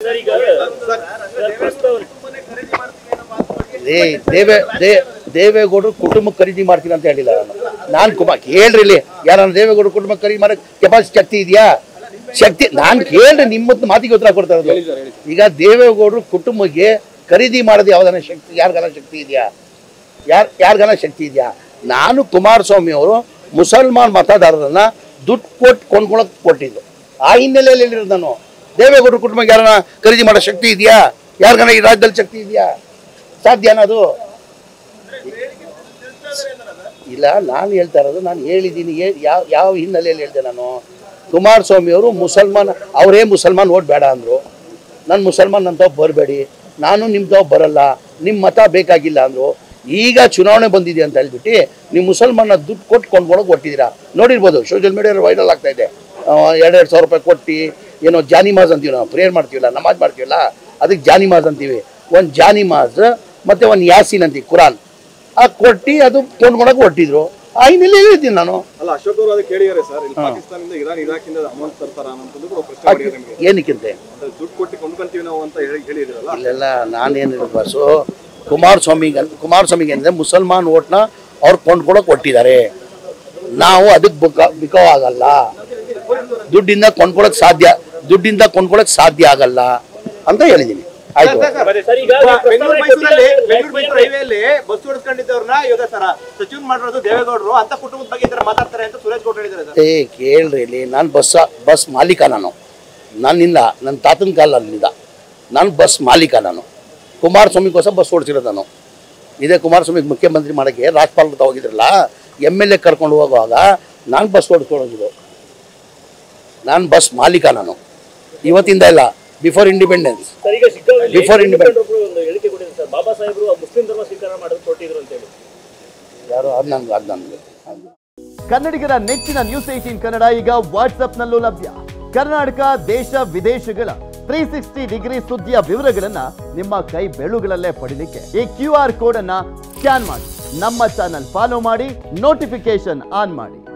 Sir ಈಗ sir ಪ್ರಸ್ತಾವನೆ ಏ ದೇವೇ ದೇ ದೇವೇಗೌಡರು ಕುಟುಂಬ ಖರೀದಿ ಮಾಡ್ತೀನಿ ಅಂತ ಹೇಳಿಲ್ಲ ನಾನು ನಾನು ಕುಮಾರ್ ಹೇಳ್ರಿ ಇಲ್ಲಿ ಯಾರನ್ನ ದೇವೇಗೌಡರು ಕುಟುಂಬ ಖರೀದಿ ಮಾಡಕ್ ಕೆಪಾಸಿಟಿ ಶಕ್ತಿ ಇದೆಯಾ ಶಕ್ತಿ ನಾನು ಕೇಳ್ರಿ ನಿಮ್ಮ ಮಾತಿಗೆ ಉತ್ತರ ಕೊಡ್ತಾ ಇರೋದು ಈಗ ದೇವೇಗೌಡರು ಕುಟುಂಬಕ್ಕೆ ಖರೀದಿ ಮಾಡೋದು ಯಾವ್ದಾನ ಶಕ್ತಿ ಯಾರಿಗಾನ ಶಕ್ತಿ ಇದೆಯಾ ಯಾರ್ ಯಾರಿಗಾನ ಶಕ್ತಿ ಇದೆಯಾ ನಾನು ಕುಮಾರಸ್ವಾಮಿ ಅವರು ಮುಸಲ್ಮಾನ್ ಮತದಾರರನ್ನ ದುಡ್ಡು ಕೊಟ್ಟು ಕೊಂಡ್ಕೊಳಕ್ ಕೊಟ್ಟಿದ್ದು ಆ ಹಿನ್ನೆಲೆಯಲ್ಲಿ ಹೇಳಿರೋದು ನಾನು ದೇವೇಗೌಡರು ಕುಟುಂಬಕ್ಕೆ ಯಾರನ್ನ ಖರೀದಿ ಮಾಡೋ ಶಕ್ತಿ ಇದೆಯಾ ಯಾರಿಗಾನ ಈ ರಾಜ್ಯದಲ್ಲಿ ಶಕ್ತಿ ಇದೆಯಾ ಸಾಧ್ಯನಾ ಅದು ಇಲ್ಲ ನಾನು ಹೇಳ್ತಾ ಇರೋದು ನಾನು ಹೇಳಿದ್ದೀನಿ ಏ- ಯಾವ ಯಾವ ಹಿನ್ನೆಲೆಯಲ್ಲಿ ಹೇಳಿದೆ ನಾನು ಕುಮಾರಸ್ವಾಮಿ ಅವರು ಮುಸಲ್ಮಾನ್ ಅವರೇ ಮುಸಲ್ಮಾನ್ ಓಟ್ ಬೇಡ ಅಂದರು ನಾನು ಮುಸಲ್ಮಾನ್ ಅಂತ ಬರಬೇಡಿ ನಾನು ನಿಮ್ಮ ತಾವು ಬರಲ್ಲ ನಿಮ್ಮ ಮತ ಬೇಕಾಗಿಲ್ಲ ಅಂದರು ಈಗ ಚುನಾವಣೆ ಬಂದಿದೆ ಅಂತ ಹೇಳ್ಬಿಟ್ಟು ನೀವು ಮುಸಲ್ಮಾನ ದುಡ್ಡು ಕೊಟ್ಟು ಕೊಂಡ್ಕೊಳಕ್ಕೆ ಕೊಟ್ಟಿದ್ದೀರಾ ನೋಡಿರ್ಬೋದು ಸೋಷಿಯಲ್ ಮೀಡಿಯಾ ವೈರಲ್ ಆಗ್ತಾ ಇದೆ ಎರಡೆರಡು ಸಾವಿರ ರೂಪಾಯಿ ಕೊಟ್ಟು ಏನೋ ಜಾನಿಮಾಜ್ ಅಂತೀವಿ ನಾವು ಪ್ರೇಯರ್ ಮಾಡ್ತೀವಲ್ಲ ನಮಾಜ್ ಮಾಡ್ತೀವಲ್ಲ ಅದಕ್ಕೆ ಜಾನಿಮಾಜ್ ಅಂತೀವಿ ಒಂದು ಜಾನಿಮಾಜ್ ಮತ್ತು ಒಂದು ಯಾಸಿನ್ ಅಂತೀವಿ ಕುರಾನ್ ಆ ಕೊಟ್ಟು ಅದು ಕೊಂಡ್ಕೊಳಕ್ಕೆ ಹೊಟ್ಟಿದ್ರು ಆ ಹಿನ್ನೆಲೆಯಲ್ಲಿ ಹೇಳಿದ್ದೀನಿ ನಾನು ಅಲ್ಲ ಅಶೋಕ್ ಅವರು ಅದಕ್ಕೆ ಹೇಳಿದ್ದಾರೆ ಸರ್ ಇಲ್ಲಿ ಪಾಕಿಸ್ತಾನದಿಂದ ಇರಾನ್ ಇರಾಕಿಂದ ಅಮೌಂಟ್ ತರ್ತಾರ ಅನ್ನೋದು ಕೂಡ ಪ್ರಶ್ನೆ ಮಾಡಿದ್ದಾರೆ ನಿಮಗೆ ಏನಕ್ಕಿಂತೆ ಅದು ದುಡ್ಡು ಕೊಟ್ಟು ಕೊಂಡ್ಕೊಂತೀವಿ ನಾವು ಅಂತ ಹೇಳಿ ಹೇಳಿದಿರಲ್ಲ ಇಲ್ಲೆಲ್ಲ ನಾನೇನು ಬಸ್ಸು ಕುಮಾರಸ್ವಾಮಿಗೆ ಕುಮಾರಸ್ವಾಮಿಗೆ ಅಂದರೆ ಮುಸಲ್ಮಾನ್ ಓಟ್ನ ಅವ್ರು ಕೊಂಡ್ಕೊಳಕ್ಕೆ ಕೊಟ್ಟಿದ್ದಾರೆ ನಾವು ಅದಕ್ಕೆ ಬುಕ ಬಿಕೋ ಆಗಲ್ಲ ದುಡ್ಡಿಂದ ಕೊಂಡ್ಕೊಳಕ್ ಸಾಧ್ಯ ದುಡ್ಡಿಂದ ಕೊಂಡ್ಕೊಳಕ್ ಸಾಧ್ಯ ಆಗಲ್ಲ ಅಂತ ಹೇಳಿದ್ದೀನಿ ಆಯ್ತು ಸರ್ ಈಗ ಬೆಂಗಳೂರು ಮೈಸೂರಲ್ಲಿ ಬೆಂಗಳೂರು ಮೈಸೂರು ಹೈವೇಲಿ ಬಸ್ ಓಡಿಸ್ಕೊಂಡಿದ್ದವ್ರನ್ನ ಇವಾಗ ಸರ ಸಚಿವ ಮಾಡಿರೋದು ದೇವೇಗೌಡರು ಅಂತ ಕುಟುಂಬದ ಬಗ್ಗೆ ಈ ತರ ಮಾತಾಡ್ತಾರೆ ಅಂತ ಸುರೇಶ್ ಗೌಡ್ರು ಹೇಳಿದ್ದಾರೆ ಸರ್ ಏ ಕೇಳ್ರಿ ಇಲ್ಲಿ ನಾನು ಬಸ್ ಬಸ್ ಮಾಲೀಕ ನಾನು ನನ್ನಿಂದ ನನ್ನ ತಾತನ ಕಾಲದಿಂದ ನಾನು ಬಸ್ ಮಾಲೀಕ ನಾನು ಕುಮಾರಸ್ವಾಮಿಗೋಸ್ಕರ ಬಸ್ ಓಡಿಸಿರೋದು ನಾನು ಇದೇ ಕುಮಾರಸ್ವಾಮಿ ಮುಖ್ಯಮಂತ್ರಿ ಮಾಡೋಕ್ಕೆ ರಾಜ್ಪಾಲ್ ಅಂತ ಹೋಗಿದ್ರಲ್ಲ ಎಮ್ ಎಲ್ ಎ ಕರ್ಕೊಂಡು ಹೋಗುವಾಗ ನಾನು ಬಸ್ ಓಡಿಸ್ಕೊಂಡು ಹೋಗಿದ್ದು ನಾನು ಬಸ್ ಮಾಲೀಕ ನಾನು ಇವತ್ತಿಂದ ಇಲ್ಲ ಬಿಫೋರ್ ಇಂಡಿಪೆಂಡೆನ್ಸ್ ಸರ್ ಈಗ ಶಿಗ್ಗಾಂವಲ್ಲಿ Before independence. ಒಬ್ರು ಒಂದು ಹೇಳಿಕೆ ಕೊಟ್ಟಿದ್ದಾರೆ ಸರ್ ಬಾಬಾ ಸಾಹೇಬರು ಮುಸ್ಲಿಂ ಧರ್ಮ ಸ್ವೀಕಾರ ಮಾಡೋದು ಕೊಟ್ಟಿದ್ರು ಅಂತ ಹೇಳಿ ಯಾರು ಅದು ನನಗೆ ಅದು ನನಗೆ ಕನ್ನಡಿಗರ ನೆಚ್ಚಿನ ನ್ಯೂಸ್ ಏಟೀನ್ ಕನ್ನಡ ಈಗ ವಾಟ್ಸ್ಆಪ್ನಲ್ಲೂ ಲಭ್ಯ ಕರ್ನಾಟಕ ದೇಶ ವಿದೇಶಗಳ ತ್ರೀ ಸಿಕ್ಸ್ಟಿ ಡಿಗ್ರಿ ಸುದ್ದಿಯ ವಿವರಗಳನ್ನ ನಿಮ್ಮ ಕೈ ಬೆಳುಗಳಲ್ಲೇ ಪಡಿಲಿಕ್ಕೆ ಈ ಕ್ಯೂ ಆರ್ ಕೋಡ್ ಅನ್ನ ಸ್ಕ್ಯಾನ್ ಮಾಡಿ ನಮ್ಮ ಚಾನಲ್ ಫಾಲೋ ಮಾಡಿ ನೋಟಿಫಿಕೇಶನ್ ಆನ್ ಮಾಡಿ